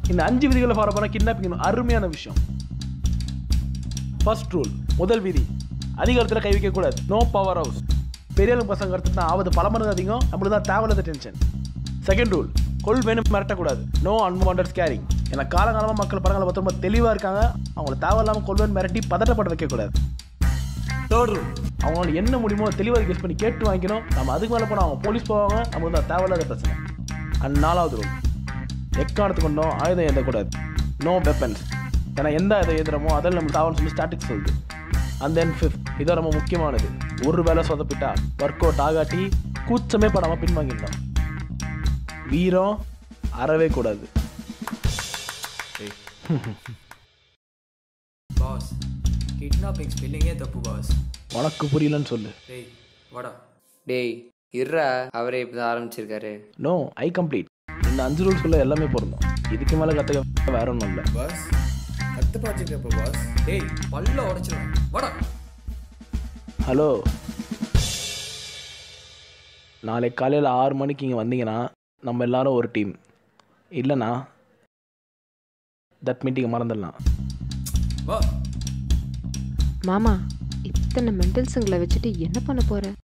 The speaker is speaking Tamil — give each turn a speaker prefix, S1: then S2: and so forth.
S1: இந்த அஞ்சு விதிகளை ஃபாலோ பண்ண கிட்னாப்பிங் அருமையான விஷயம் ஃபர்ஸ்ட் ரூல் முதல் விதி அதிகாரத்தில் கை வைக்கக்கூடாது நோ பவர் ஹவுஸ் பெரிய பசங்க இடத்துல தான் ஆவது பல மடங்கு அதிகம் நம்மளுக்கு தான் தேவையில்லாத டென்ஷன் செகண்ட் ரூல் கொள் வேணும் மிரட்டக்கூடாது நோ அன்வாண்டட் கேரிங் ஏன்னா காலகாலமாக மக்கள் படங்களை பார்த்து ரொம்ப தெளிவாக இருக்காங்க அவங்கள தேவையில்லாமல் கொள்வேன் மிரட்டி பதட்டப்பட வைக்கக்கூடாது தேர்ட் ரூல் அவங்களால என்ன முடியுமோ தெளிவாக கெஸ் பண்ணி கேட்டு வாங்கிக்கணும் நம்ம அதுக்கு மேலே போனால் அவங்க போலீஸ் போவாங்க நம்மளுக்கு தான் தேவையில்லாத பிரச்சனை அண்ட் நாலாவது ரூல் எக்காரணத்து கொண்டோம் ஆயுதம் ஏந்தக்கூடாது நோ வெப்பன்ஸ் ஏன்னா எந்த ஆயுதம் ஏதுறமோ அதில் நம்ம தாவல் சொல்லி ஸ்டாட்டிக் சொல்லுது அண்ட் தென் ஃபிஃப்த் இதான் ரொம்ப முக்கியமானது ஒரு வேலை சொதப்பிட்டா ஒர்க் அவுட் ஆகாட்டி கூச்சமே படாமல் பின்வாங்கிடலாம் வீரம் அறவே கூடாது
S2: பாஸ் கிட்னாப்பிங் ஸ்பெல்லிங்கே தப்பு பாஸ்
S1: உனக்கு புரியலன்னு சொல்லு
S2: டேய் வாடா
S3: டேய் இருடா அவரே இப்போ தான் ஆரம்பிச்சிருக்காரு
S1: நோ ஐ கம்ப்ளீட் இந்த அஞ்சு ரூல்ஸ்குள்ள எல்லாமே பொருந்தும் இதுக்கு மேலே கற்றுக்க வேற ஒன்றும் இல்லை
S4: பாஸ் அடுத்த ப்ராஜெக்ட் எப்போ பாஸ்
S2: டேய் பல்ல உடைச்சிருவேன் வாடா
S1: ஹலோ நாளைக்கு காலையில் ஆறு மணிக்கு இங்கே வந்தீங்கன்னா நம்ம எல்லாரும் ஒரு டீம் இல்லைண்ணா தட் மீட்டிங்கை மறந்துடலாம்
S2: வா
S5: மாமா இத்தனை மெண்டல்ஸுங்களை வச்சுட்டு என்ன பண்ண போற